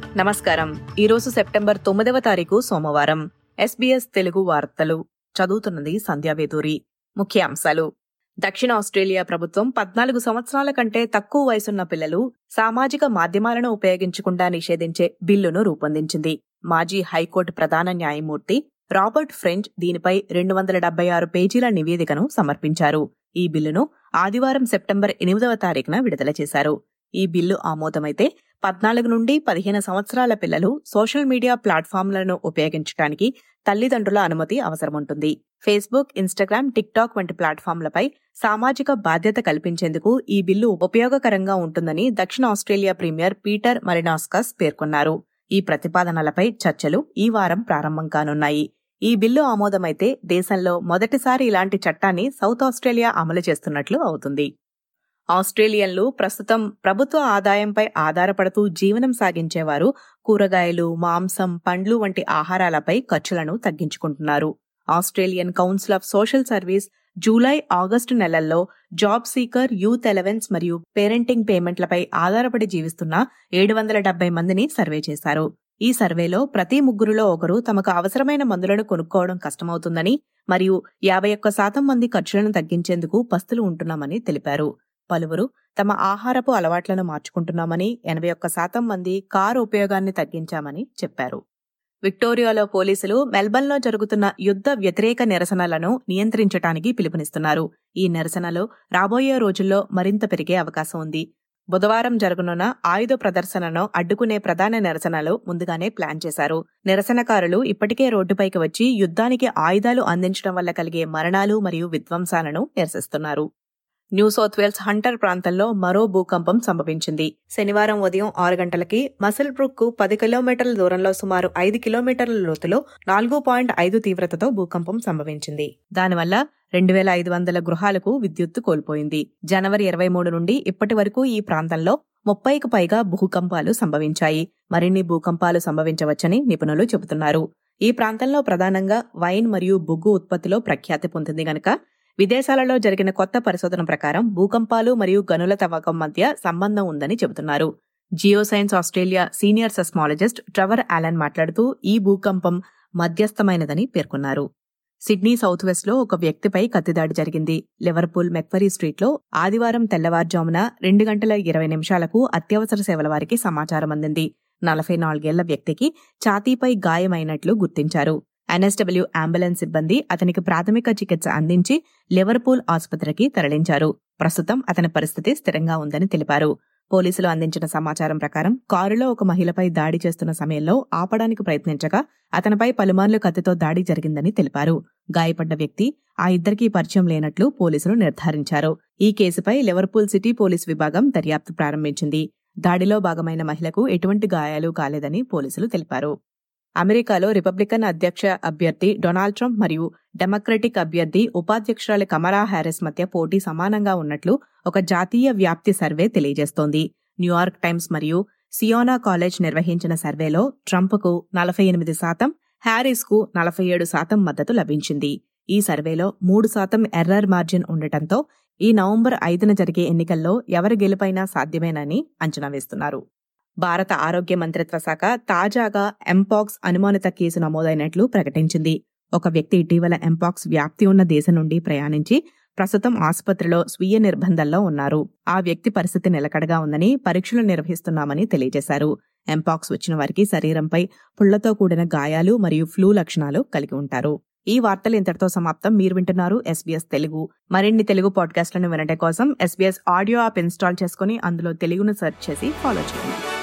నమస్కారం ఈరోజు సెప్టెంబర్ తొమ్మిదవ తారీఖు సోమవారం ఎస్బీఎస్ తెలుగు వార్తలు చదువుతున్నది సంధ్యావేదూరి ముఖ్యాంశాలు దక్షిణ ఆస్ట్రేలియా ప్రభుత్వం పద్నాలుగు సంవత్సరాల కంటే తక్కువ వయసున్న పిల్లలు సామాజిక మాధ్యమాలను ఉపయోగించకుండా నిషేధించే బిల్లును రూపొందించింది మాజీ హైకోర్టు ప్రధాన న్యాయమూర్తి రాబర్ట్ ఫ్రెంచ్ దీనిపై రెండు వందల డెబ్బై ఆరు పేజీల నివేదికను సమర్పించారు ఈ బిల్లును ఆదివారం సెప్టెంబర్ ఎనిమిదవ తారీఖున విడుదల చేశారు ఈ బిల్లు ఆమోదమైతే పద్నాలుగు నుండి పదిహేను సంవత్సరాల పిల్లలు సోషల్ మీడియా ప్లాట్ఫామ్లను ఉపయోగించడానికి తల్లిదండ్రుల అనుమతి అవసరముంటుంది ఫేస్బుక్ ఇన్స్టాగ్రామ్ టిక్టాక్ వంటి ప్లాట్ఫామ్లపై సామాజిక బాధ్యత కల్పించేందుకు ఈ బిల్లు ఉపయోగకరంగా ఉంటుందని దక్షిణ ఆస్ట్రేలియా ప్రీమియర్ పీటర్ మరినాస్కస్ పేర్కొన్నారు ఈ ప్రతిపాదనలపై చర్చలు ఈ వారం ప్రారంభం కానున్నాయి ఈ బిల్లు ఆమోదమైతే దేశంలో మొదటిసారి ఇలాంటి చట్టాన్ని సౌత్ ఆస్ట్రేలియా అమలు చేస్తున్నట్లు అవుతుంది ఆస్ట్రేలియన్లు ప్రస్తుతం ప్రభుత్వ ఆదాయంపై ఆధారపడుతూ జీవనం సాగించేవారు కూరగాయలు మాంసం పండ్లు వంటి ఆహారాలపై ఖర్చులను తగ్గించుకుంటున్నారు Australian Council of Social Service July August నెలల్లో జాబ్ సీకర్ యూత్ ఎలవెన్స్ మరియు పేరెంటింగ్ పేమెంట్లపై ఆధారపడి జీవిస్తున్న ఏడు వందల డెబ్బై మందిని సర్వే చేశారు ఈ సర్వేలో ప్రతి ముగ్గురులో ఒకరు తమకు అవసరమైన మందులను కొనుక్కోవడం కష్టమవుతుందని మరియు యాభై ఒక్క శాతం మంది ఖర్చులను తగ్గించేందుకు పస్తులు ఉంటున్నామని తెలిపారు పలువురు తమ ఆహారపు అలవాట్లను మార్చుకుంటున్నామని ఎనభై ఒక్క శాతం మంది కారు ఉపయోగాన్ని తగ్గించామని చెప్పారు విక్టోరియాలో పోలీసులు మెల్బర్న్లో జరుగుతున్న యుద్ధ వ్యతిరేక నిరసనలను నియంత్రించడానికి పిలుపునిస్తున్నారు ఈ నిరసనలు రాబోయే రోజుల్లో మరింత పెరిగే అవకాశం ఉంది బుధవారం జరగనున్న ఆయుధ ప్రదర్శనను అడ్డుకునే ప్రధాన నిరసనలు ముందుగానే ప్లాన్ చేశారు నిరసనకారులు ఇప్పటికే రోడ్డుపైకి వచ్చి యుద్ధానికి ఆయుధాలు అందించడం వల్ల కలిగే మరణాలు మరియు విధ్వంసాలను నిరసిస్తున్నారు న్యూ సౌత్ వేల్స్ హంటర్ ప్రాంతంలో మరో భూకంపం సంభవించింది శనివారం ఉదయం ఆరు గంటలకి మసిల్ బ్రుక్ కు పది కిలోమీటర్ల దూరంలో సుమారు ఐదు కిలోమీటర్ల లోతులో నాలుగు పాయింట్ ఐదు తీవ్రతతో భూకంపం సంభవించింది దానివల్ల రెండు వేల ఐదు వందల గృహాలకు విద్యుత్తు కోల్పోయింది జనవరి ఇరవై మూడు నుండి ఇప్పటి వరకు ఈ ప్రాంతంలో ముప్పైకి పైగా భూకంపాలు సంభవించాయి మరిన్ని భూకంపాలు సంభవించవచ్చని నిపుణులు చెబుతున్నారు ఈ ప్రాంతంలో ప్రధానంగా వైన్ మరియు బొగ్గు ఉత్పత్తిలో ప్రఖ్యాతి పొందింది గనక విదేశాలలో జరిగిన కొత్త పరిశోధన ప్రకారం భూకంపాలు మరియు గనుల తవ్వకం మధ్య సంబంధం ఉందని చెబుతున్నారు Geo Science Australia senior seismologist Trevor Allen మాట్లాడుతూ ఈ భూకంపం మధ్యస్థమైనదని పేర్కొన్నారు సిడ్నీ సౌత్ వెస్ట్ లో ఒక వ్యక్తిపై కత్తిదాడి జరిగింది లివర్పూల్ మెక్వరీ స్ట్రీట్ లో ఆదివారం తెల్లవారుజామున రెండు గంటల ఇరవై నిమిషాలకు అత్యవసర సేవల వారికి సమాచారం అందింది నలభై నాలుగేళ్ల వ్యక్తికి ఛాతీపై గాయమైనట్లు గుర్తించారు ఎన్ఎస్డబ్ల్యూ అంబులెన్స్ సిబ్బంది అతనికి ప్రాథమిక చికిత్స అందించి లివర్పూల్ ఆసుపత్రికి తరలించారు ప్రస్తుతం అతని పరిస్థితి స్థిరంగా ఉందని తెలిపారు పోలీసులు అందించిన సమాచారం ప్రకారం కారులో ఒక మహిళపై దాడి చేస్తున్న సమయంలో ఆపడానికి ప్రయత్నించగా అతనిపై పలుమార్లు కత్తితో దాడి జరిగిందని తెలిపారు గాయపడ్డ వ్యక్తి ఆ ఇద్దరికీ పరిచయం లేనట్లు పోలీసులు నిర్ధారించారు ఈ కేసుపై లివర్పూల్ సిటీ పోలీస్ విభాగం దర్యాప్తు ప్రారంభించింది దాడిలో భాగమైన మహిళకు ఎటువంటి గాయాలు కాలేదని పోలీసులు తెలిపారు అమెరికాలో రిపబ్లికన్ అధ్యక్ష అభ్యర్థి డొనాల్డ్ ట్రంప్ మరియు డెమోక్రటిక్ అభ్యర్థి ఉపాధ్యక్షురాలి కమలా హ్యారిస్ మధ్య పోటీ సమానంగా ఉన్నట్లు ఒక జాతీయ వ్యాప్తి సర్వే తెలియజేస్తోంది న్యూయార్క్ టైమ్స్ మరియు సియోనా కాలేజ్ నిర్వహించిన సర్వేలో ట్రంప్కు నలభై ఎనిమిది శాతం హ్యారిస్కు నలభై ఏడు శాతం మద్దతు లభించింది ఈ సర్వేలో మూడు శాతం ఎర్రర్ మార్జిన్ ఉండటంతో ఈ నవంబర్ ఐదున జరిగే ఎన్నికల్లో ఎవరి గెలుపైనా సాధ్యమేనని అంచనా వేస్తున్నారు భారత ఆరోగ్య మంత్రిత్వ శాఖ తాజాగా ఎంపాక్స్ అనుమానిత కేసు నమోదైనట్లు ప్రకటించింది ఒక వ్యక్తి ఇటీవల ఎంపాక్స్ వ్యాప్తి ఉన్న దేశం నుండి ప్రయాణించి ప్రస్తుతం ఆసుపత్రిలో స్వీయ నిర్బంధంలో ఉన్నారు ఆ వ్యక్తి పరిస్థితి నిలకడగా ఉందని పరీక్షలు నిర్వహిస్తున్నామని తెలియజేశారు ఎంపాక్స్ వచ్చిన వారికి శరీరంపై పుళ్లతో కూడిన గాయాలు మరియు ఫ్లూ లక్షణాలు కలిగి ఉంటారు ఈ వార్తలు ఇంతటితో సమాప్తం మీరు వింటున్నారు ఎస్బీఎస్ తెలుగు మరిన్ని తెలుగు పాడ్కాస్ట్లను వినడం కోసం ఎస్బీఎస్ ఆడియో యాప్ ఇన్స్టాల్ చేసుకుని అందులో తెలుగును సెర్చ్ చేసి ఫాలో చేయండి